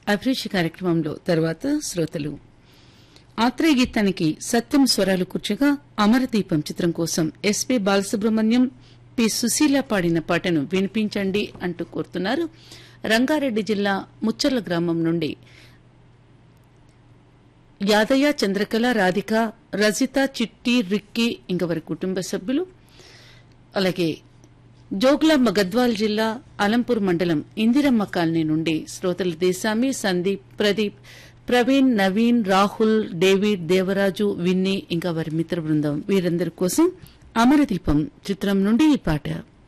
అభిరుచి కార్యక్రమంలో తర్వాత శ్రోతలు ఆత్రేయ గీతానికి సత్యం స్వరాలు కూర్చగా అమరదీపం చిత్రం కోసం ఎస్పీ బాలసుబ్రహ్మణ్యం పి సుశీల పాడిన పాటను వినిపించండి అంటూ కోరుతున్నారు రంగారెడ్డి జిల్లా ముచ్చర్ల గ్రామం నుండి యాదయ్య చంద్రకళ రాధిక రజిత చిట్టి రిక్కి ఇంకా వారి కుటుంబ సభ్యులు అలాగే జోగులాంబ గద్వాల్ జిల్లా అలంపూర్ మండలం ఇందిరమ్మ కాలనీ నుండి శ్రోతల దేశామి సందీప్ ప్రదీప్ ప్రవీణ్ నవీన్ రాహుల్ డేవిడ్ దేవరాజు విన్నీ ఇంకా వారి మిత్ర బృందం వీరందరి కోసం అమరదీపం చిత్రం నుండి ఈ పాట